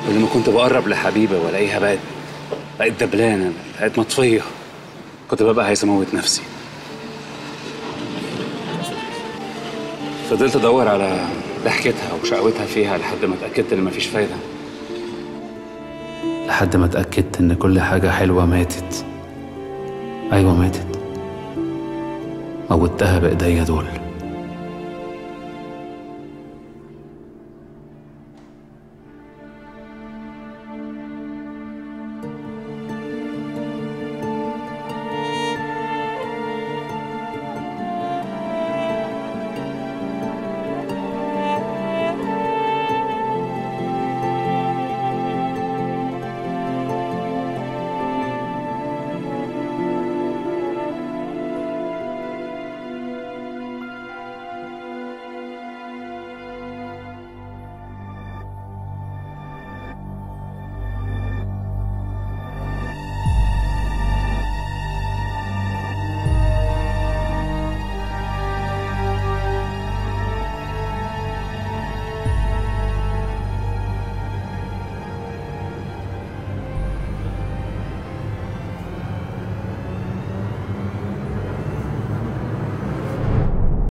كل ما كنت بقرب لحبيبه والاقيها بقت بقت دبلانه بقت مطفيه كنت ببقى عايز اموت نفسي فضلت ادور على ضحكتها وشقوتها فيها لحد ما اتاكدت ان مفيش فايده لحد ما اتاكدت ان كل حاجه حلوه ماتت ايوه ماتت موتها بايديا دول